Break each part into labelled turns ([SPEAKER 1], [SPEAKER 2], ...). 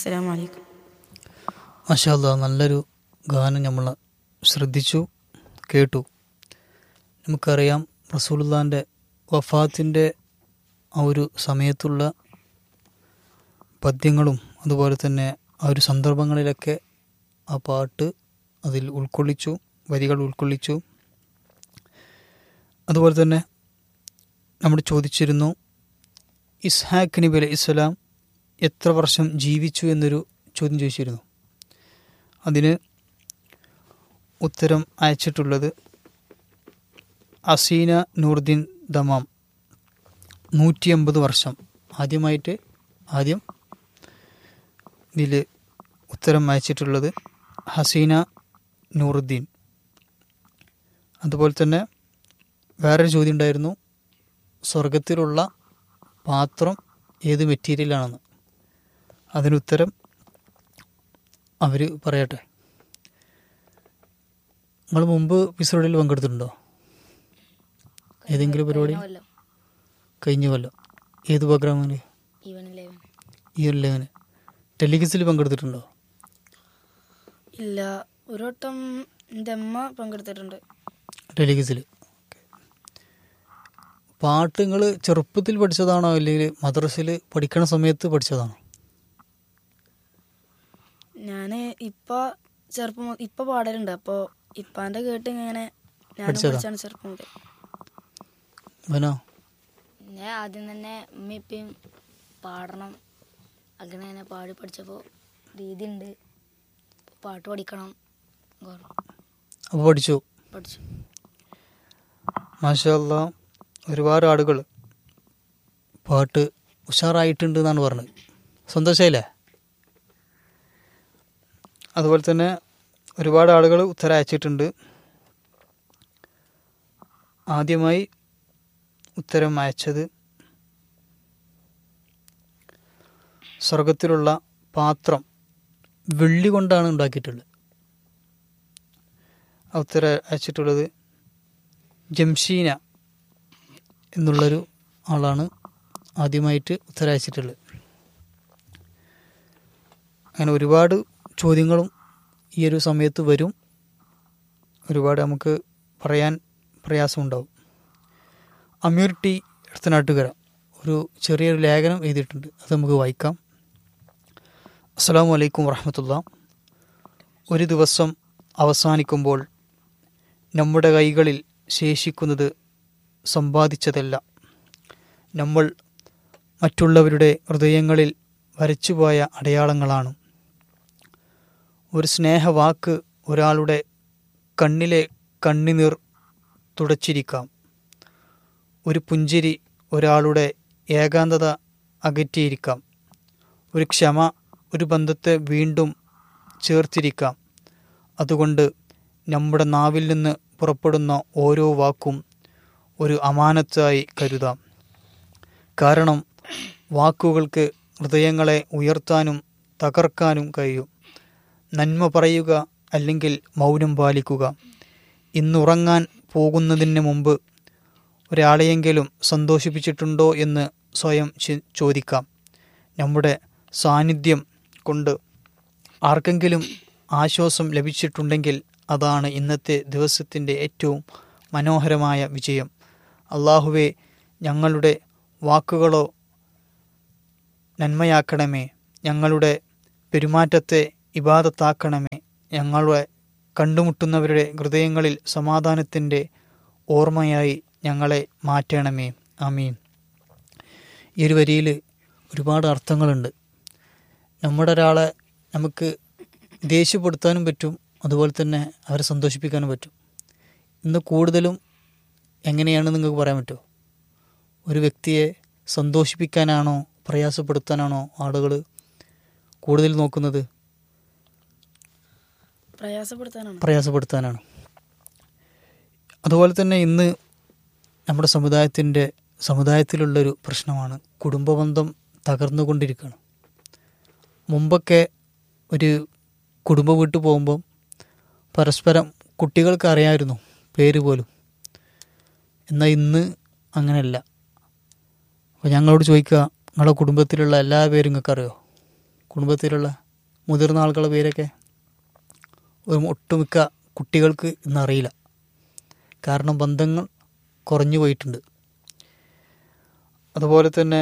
[SPEAKER 1] അസ്സലാമു അലൈക്കും
[SPEAKER 2] മാഷാല്ല നല്ലൊരു ഗാനം നമ്മൾ ശ്രദ്ധിച്ചു കേട്ടു നമുക്കറിയാം റസൂലുള്ളാൻ്റെ വഫാത്തിൻ്റെ ആ ഒരു സമയത്തുള്ള പദ്യങ്ങളും അതുപോലെ തന്നെ ആ ഒരു സന്ദർഭങ്ങളിലൊക്കെ ആ പാട്ട് അതിൽ ഉൾക്കൊള്ളിച്ചു വരികൾ ഉൾക്കൊള്ളിച്ചു അതുപോലെ തന്നെ നമ്മൾ ചോദിച്ചിരുന്നു ഇസ്ഹാഖ് നബി അലൈഹി ഇസ്ലാം എത്ര വർഷം ജീവിച്ചു എന്നൊരു ചോദ്യം ചോദിച്ചിരുന്നു അതിന് ഉത്തരം അയച്ചിട്ടുള്ളത് അസീന നൂർദ്ദീൻ ദമാം നൂറ്റി അമ്പത് വർഷം ആദ്യമായിട്ട് ആദ്യം ഇതിൽ ഉത്തരം അയച്ചിട്ടുള്ളത് ഹസീന നൂറുദ്ദീൻ അതുപോലെ തന്നെ വേറൊരു ചോദ്യം ഉണ്ടായിരുന്നു സ്വർഗത്തിലുള്ള പാത്രം ഏത് മെറ്റീരിയലാണെന്ന് അതിനുത്തരം അവർ പറയട്ടെ നിങ്ങൾ മുമ്പ് എപ്പിസോഡിൽ പങ്കെടുത്തിട്ടുണ്ടോ ഏതെങ്കിലും പരിപാടി കഴിഞ്ഞ കൊല്ലം ഏത് പ്രോഗ്രാമിന്
[SPEAKER 1] ഈവൻ ഇലവൻ
[SPEAKER 2] ഈ ഒരു ലെവന് ടെലിഗസിൽ പങ്കെടുത്തിട്ടുണ്ടോ
[SPEAKER 1] ഇല്ല ഒരു വട്ടം എൻ്റെ അമ്മ പങ്കെടുത്തിട്ടുണ്ട്
[SPEAKER 2] ടെലിഗസിൽ പാട്ട് നിങ്ങൾ ചെറുപ്പത്തിൽ പഠിച്ചതാണോ അല്ലെങ്കിൽ മദ്രസയിൽ പഠിക്കണ സമയത്ത് പഠിച്ചതാണോ
[SPEAKER 1] ഞാൻ ഇപ്പൊ ചെറുപ്പം മു- ഇപ്പൊ പാടലുണ്ട് അപ്പോൾ ഇപ്പാൻ്റെ കേട്ട് ഇങ്ങനെ ഞാൻ
[SPEAKER 2] പഠിച്ചതാ?
[SPEAKER 1] പഠിച്ചാണ് ചെറുപ്പം മുതൽ
[SPEAKER 2] അവനോ
[SPEAKER 3] ഞാൻ ആദ്യം തന്നെ ഉമ്മയും പാടണം അങ്ങനെ തന്നെ പാടി പഠിച്ചപ്പോൾ രീതി ഉണ്ട് പാട്ട് പഠിക്കണം എന്ന് പറഞ്ഞു.
[SPEAKER 2] അപ്പോൾ പഠിച്ചു
[SPEAKER 3] പഠിച്ചു
[SPEAKER 2] മാഷല്ല ഒരുപാട് ആളുകൾ പാട്ട് ഉഷാറായിട്ടുണ്ട് എന്നാണ് പറഞ്ഞത് സന്തോഷമായില്ലേ അതുപോലെ തന്നെ ഒരുപാട് ആളുകൾ ഉത്തരം അയച്ചിട്ടുണ്ട് ആദ്യമായി ഉത്തരം അയച്ചത് സ്വർഗത്തിലുള്ള പാത്രം വെള്ളി കൊണ്ടാണ് ഉണ്ടാക്കിയിട്ടുള്ളത് ആ ഉത്തരം അയച്ചിട്ടുള്ളത് ജംഷീന എന്നുള്ളൊരു ആളാണ് ആദ്യമായിട്ട് ഉത്തരം അയച്ചിട്ടുള്ളത് അങ്ങനെ ഒരുപാട് ചോദ്യങ്ങളും ഈ ഒരു സമയത്ത് വരും ഒരുപാട് നമുക്ക് പറയാൻ പ്രയാസമുണ്ടാവും അമീർ ടി എടത്തനാട്ടുകര ഒരു ചെറിയൊരു ലേഖനം എഴുതിയിട്ടുണ്ട് അത് നമുക്ക് വായിക്കാം അസ്സാം വലൈക്കും വറഹമത്തുള്ള ഒരു ദിവസം അവസാനിക്കുമ്പോൾ നമ്മുടെ കൈകളിൽ ശേഷിക്കുന്നത് സമ്പാദിച്ചതല്ല നമ്മൾ മറ്റുള്ളവരുടെ ഹൃദയങ്ങളിൽ വരച്ചുപോയ അടയാളങ്ങളാണ് ഒരു സ്നേഹവാക്ക് ഒരാളുടെ കണ്ണിലെ കണ്ണിനീർ തുടച്ചിരിക്കാം ഒരു പുഞ്ചിരി ഒരാളുടെ ഏകാന്തത അകറ്റിയിരിക്കാം ഒരു ക്ഷമ ഒരു ബന്ധത്തെ വീണ്ടും ചേർത്തിരിക്കാം അതുകൊണ്ട് നമ്മുടെ നാവിൽ നിന്ന് പുറപ്പെടുന്ന ഓരോ വാക്കും ഒരു അമാനത്തായി കരുതാം കാരണം വാക്കുകൾക്ക് ഹൃദയങ്ങളെ ഉയർത്താനും തകർക്കാനും കഴിയും നന്മ പറയുക അല്ലെങ്കിൽ മൗനം പാലിക്കുക ഇന്നുറങ്ങാൻ പോകുന്നതിന് മുമ്പ് ഒരാളെയെങ്കിലും സന്തോഷിപ്പിച്ചിട്ടുണ്ടോ എന്ന് സ്വയം ചി- ചോദിക്കാം നമ്മുടെ സാന്നിധ്യം കൊണ്ട് ആർക്കെങ്കിലും ആശ്വാസം ലഭിച്ചിട്ടുണ്ടെങ്കിൽ അതാണ് ഇന്നത്തെ ദിവസത്തിൻ്റെ ഏറ്റവും മനോഹരമായ വിജയം അള്ളാഹുവെ ഞങ്ങളുടെ വാക്കുകളോ നന്മയാക്കണമേ ഞങ്ങളുടെ പെരുമാറ്റത്തെ ഇബാദത്താക്കണമേ ഞങ്ങളുടെ കണ്ടുമുട്ടുന്നവരുടെ ഹൃദയങ്ങളിൽ സമാധാനത്തിൻ്റെ ഓർമ്മയായി ഞങ്ങളെ മാറ്റണമേ ആമീൻ ഈ ഒരു വരിയിൽ ഒരുപാട് അർത്ഥങ്ങളുണ്ട് നമ്മുടെ ഒരാളെ നമുക്ക് ദേഷ്യപ്പെടുത്താനും പറ്റും അതുപോലെ തന്നെ അവരെ സന്തോഷിപ്പിക്കാനും പറ്റും ഇന്ന് കൂടുതലും എങ്ങനെയാണ് നിങ്ങൾക്ക് പറയാൻ പറ്റുമോ ഒരു വ്യക്തിയെ സന്തോഷിപ്പിക്കാനാണോ പ്രയാസപ്പെടുത്താനാണോ ആളുകൾ കൂടുതൽ നോക്കുന്നത്
[SPEAKER 1] പ്രയാസപ്പെടുത്താനാണ്
[SPEAKER 2] പ്രയാസപ്പെടുത്താനാണ് അതുപോലെ തന്നെ ഇന്ന് നമ്മുടെ സമുദായത്തിൻ്റെ സമുദായത്തിലുള്ളൊരു പ്രശ്നമാണ് കുടുംബബന്ധം തകർന്നുകൊണ്ടിരിക്കുകയാണ് മുമ്പൊക്കെ ഒരു കുടുംബ വീട്ടിൽ പോകുമ്പം പരസ്പരം കുട്ടികൾക്ക് അറിയാമായിരുന്നു പേര് പോലും എന്നാൽ ഇന്ന് അങ്ങനെയല്ല അപ്പോൾ ഞങ്ങളോട് ചോദിക്കുക നിങ്ങളുടെ കുടുംബത്തിലുള്ള എല്ലാ പേരും നിങ്ങൾക്ക് അറിയോ കുടുംബത്തിലുള്ള മുതിർന്ന ആളുകളുടെ പേരൊക്കെ ഒരു ഒട്ടുമിക്ക കുട്ടികൾക്ക് ഇന്നറിയില്ല കാരണം ബന്ധങ്ങൾ കുറഞ്ഞു പോയിട്ടുണ്ട് അതുപോലെ തന്നെ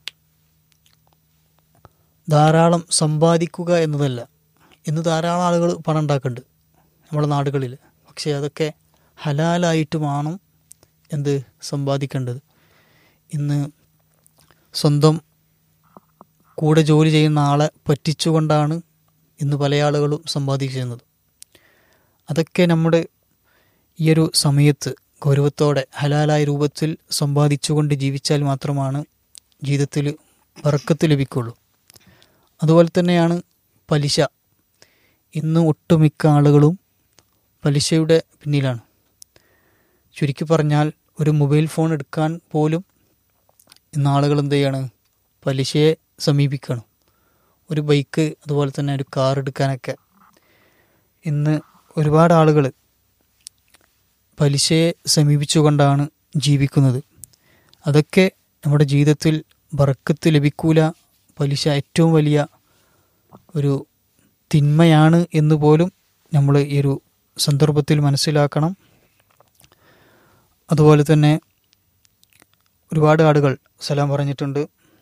[SPEAKER 2] ധാരാളം സമ്പാദിക്കുക എന്നതല്ല ഇന്ന് ധാരാളം ആളുകൾ പണം ഉണ്ടാക്കുന്നുണ്ട് നമ്മുടെ നാടുകളിൽ പക്ഷേ അതൊക്കെ ഹലാലായിട്ട് വേണം എന്ത് സമ്പാദിക്കേണ്ടത് ഇന്ന് സ്വന്തം കൂടെ ജോലി ചെയ്യുന്ന ആളെ പറ്റിച്ചുകൊണ്ടാണ് ഇന്ന് പല ആളുകളും സമ്പാദിക്കുന്നത് അതൊക്കെ നമ്മുടെ ഈ ഒരു സമയത്ത് ഗൗരവത്തോടെ ഹലാലായ രൂപത്തിൽ സമ്പാദിച്ചുകൊണ്ട് ജീവിച്ചാൽ മാത്രമാണ് ജീവിതത്തിൽ വറക്കത്ത് ലഭിക്കുള്ളൂ അതുപോലെ തന്നെയാണ് പലിശ ഇന്ന് ഒട്ടുമിക്ക ആളുകളും പലിശയുടെ പിന്നിലാണ് ചുരുക്കി പറഞ്ഞാൽ ഒരു മൊബൈൽ ഫോൺ എടുക്കാൻ പോലും ഇന്ന് ആളുകൾ എന്ത് ചെയ്യാണ് പലിശയെ സമീപിക്കണം ഒരു ബൈക്ക് അതുപോലെ തന്നെ ഒരു കാർ എടുക്കാനൊക്കെ ഇന്ന് ഒരുപാട് ആളുകൾ പലിശയെ സമീപിച്ചുകൊണ്ടാണ് ജീവിക്കുന്നത് അതൊക്കെ നമ്മുടെ ജീവിതത്തിൽ ബറക്കത്ത് ലഭിക്കൂല പലിശ ഏറ്റവും വലിയ ഒരു തിന്മയാണ് എന്ന് പോലും നമ്മൾ ഈ ഒരു സന്ദർഭത്തിൽ മനസ്സിലാക്കണം അതുപോലെ തന്നെ ഒരുപാട് ആളുകൾ സലാം പറഞ്ഞിട്ടുണ്ട്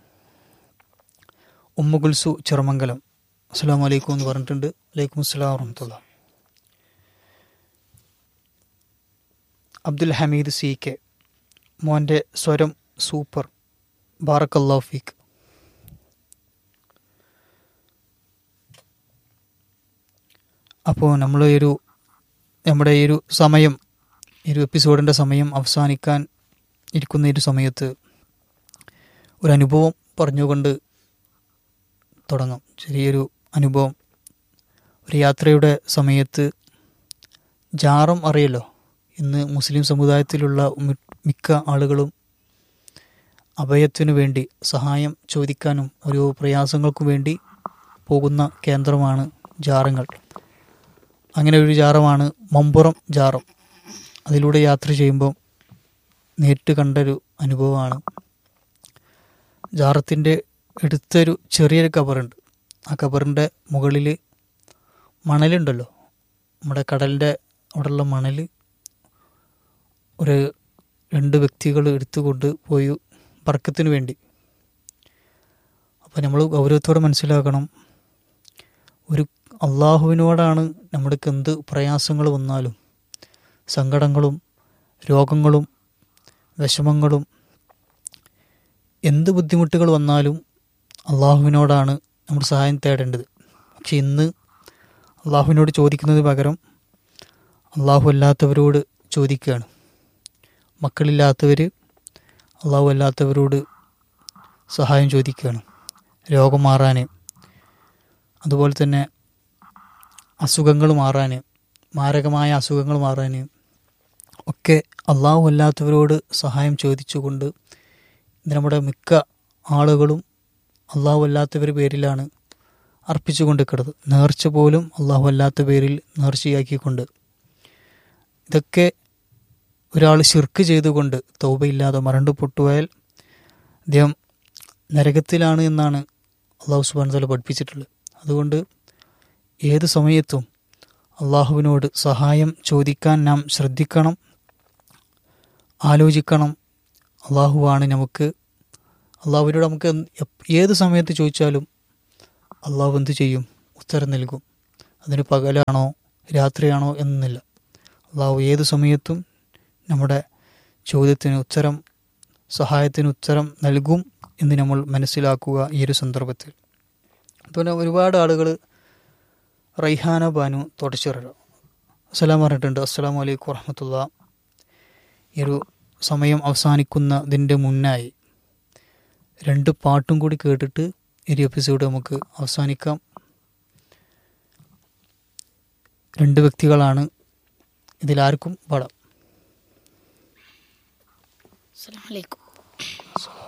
[SPEAKER 2] ഉമ്മ കുൽസു ചെറുമംഗലം അസ്സാം വലൈക്കും എന്ന് പറഞ്ഞിട്ടുണ്ട് വലൈക്കും അസ്സലാം വറഹമത്തുള്ള അബ്ദുൽ ഹമീദ് സി കെ മോൻ്റെ സ്വരം സൂപ്പർ ബാറക്കല്ലാ ഫീക്ക് അപ്പോൾ നമ്മൾ ഈ ഒരു നമ്മുടെ ഈ ഒരു സമയം ഈ ഒരു എപ്പിസോഡിൻ്റെ സമയം അവസാനിക്കാൻ ഇരിക്കുന്ന ഈ ഒരു സമയത്ത് ഒരു അനുഭവം പറഞ്ഞുകൊണ്ട് തുടങ്ങാം ചെറിയൊരു അനുഭവം ഒരു യാത്രയുടെ സമയത്ത് ജാറം അറിയല്ലോ ഇന്ന് മുസ്ലിം സമുദായത്തിലുള്ള മി- മിക്ക ആളുകളും അഭയത്തിനു വേണ്ടി സഹായം ചോദിക്കാനും ഓരോ പ്രയാസങ്ങൾക്കും വേണ്ടി പോകുന്ന കേന്ദ്രമാണ് ജാറങ്ങൾ അങ്ങനെ ഒരു ജാറമാണ് മമ്പുറം ജാറം അതിലൂടെ യാത്ര ചെയ്യുമ്പോൾ നേരിട്ട് കണ്ടൊരു അനുഭവമാണ് ജാറത്തിൻ്റെ എടുത്തൊരു ചെറിയൊരു കബറുണ്ട് ആ കബറിൻ്റെ മുകളിൽ മണലുണ്ടല്ലോ നമ്മുടെ കടലിൻ്റെ അവിടെയുള്ള മണൽ ഒരു രണ്ട് വ്യക്തികൾ എടുത്തുകൊണ്ട് പോയി പറക്കത്തിന് വേണ്ടി അപ്പോൾ നമ്മൾ ഗൗരവത്തോടെ മനസ്സിലാക്കണം ഒരു അള്ളാഹുവിനോടാണ് നമ്മൾക്ക് എന്ത് പ്രയാസങ്ങൾ വന്നാലും സങ്കടങ്ങളും രോഗങ്ങളും വിഷമങ്ങളും എന്ത് ബുദ്ധിമുട്ടുകൾ വന്നാലും അള്ളാഹുവിനോടാണ് നമ്മൾ സഹായം തേടേണ്ടത് പക്ഷെ ഇന്ന് അള്ളാഹുവിനോട് ചോദിക്കുന്നത് പകരം അള്ളാഹു അല്ലാത്തവരോട് ചോദിക്കുകയാണ് മക്കളില്ലാത്തവർ അള്ളാഹു അല്ലാത്തവരോട് സഹായം ചോദിക്കുകയാണ് രോഗം മാറാൻ അതുപോലെ തന്നെ അസുഖങ്ങൾ മാറാൻ മാരകമായ അസുഖങ്ങൾ മാറാൻ ഒക്കെ അള്ളാഹു അല്ലാത്തവരോട് സഹായം ചോദിച്ചുകൊണ്ട് ഇന്ന് നമ്മുടെ മിക്ക ആളുകളും അള്ളാഹു അല്ലാത്തവർ പേരിലാണ് അർപ്പിച്ചു കൊണ്ടിരിക്കുന്നത് നേർച്ച പോലും അള്ളാഹു അല്ലാത്ത പേരിൽ നേർച്ചയാക്കിക്കൊണ്ട് ഇതൊക്കെ ഒരാൾ ശിർക്ക് ചെയ്തുകൊണ്ട് തൗബയില്ലാതെ മരണ്ട് പൊട്ടുപോയാൽ അദ്ദേഹം നരകത്തിലാണ് എന്നാണ് അള്ളാഹു സുബാൻ തല പഠിപ്പിച്ചിട്ടുള്ളത് അതുകൊണ്ട് ഏത് സമയത്തും അള്ളാഹുവിനോട് സഹായം ചോദിക്കാൻ നാം ശ്രദ്ധിക്കണം ആലോചിക്കണം അള്ളാഹുവാണ് നമുക്ക് അള്ളാഹുവിനോട് നമുക്ക് എന്ത് എപ്പ് ഏത് സമയത്ത് ചോദിച്ചാലും അള്ളാഹു എന്ത് ചെയ്യും ഉത്തരം നൽകും അതിന് പകലാണോ രാത്രിയാണോ എന്നില്ല അള്ളാഹു ഏത് സമയത്തും നമ്മുടെ ചോദ്യത്തിന് ഉത്തരം സഹായത്തിന് ഉത്തരം നൽകും എന്ന് നമ്മൾ മനസ്സിലാക്കുക ഈ ഒരു സന്ദർഭത്തിൽ പിന്നെ ഒരുപാട് ആളുകൾ റൈഹാന ബാനു തുടച്ചിറ അസ്സലാം പറഞ്ഞിട്ടുണ്ട് അസ്സലാമു അലൈക്കും വറഹമത്തുള്ള ഈ ഒരു സമയം അവസാനിക്കുന്നതിൻ്റെ മുന്നായി രണ്ട് പാട്ടും കൂടി കേട്ടിട്ട് ഈ ഒരു എപ്പിസോഡ് നമുക്ക് അവസാനിക്കാം രണ്ട് വ്യക്തികളാണ് ഇതിലാർക്കും പാടാം
[SPEAKER 3] അസ്സലാമു അലൈക്കും
[SPEAKER 2] അസ്സലാം